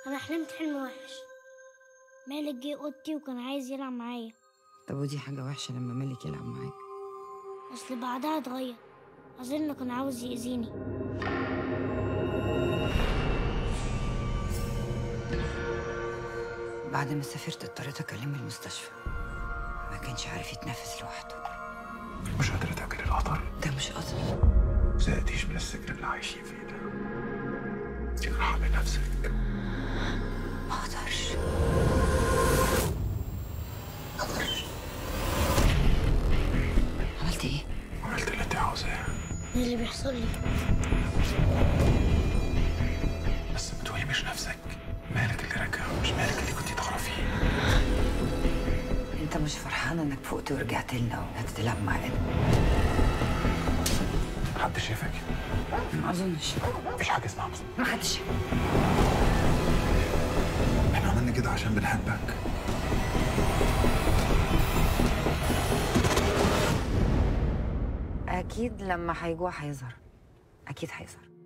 انا حلمت حلم وحش مالك جه اوضتي وكان عايز يلعب معايا طب ودي حاجة وحشة لما مالك يلعب معاك اصل بعدها اتغير اظن كان عاوز يأذيني بعد ما سافرت اضطريت اكلم المستشفى ما كانش عارف يتنفس لوحده مش قادرة تاكل القطر ده مش قطر زهقتيش من السجن اللي عايشين فيه ده ارحمي نفسك ما اقدرش ما اقدرش عملت ايه؟ عملت اللي انت عاوزاه ايه اللي بيحصل لي بس ما توهمش نفسك مالك اللي رجع مش مالك اللي كنت تعرفيه انت مش فرحان انك فقت ورجعت لنا وانك تلعب معانا حد شافك ما اظنش مفيش حاجة اسمها مصر ما حدش احنا عملنا كده عشان بنحبك اكيد لما هيجوع هيظهر اكيد هيظهر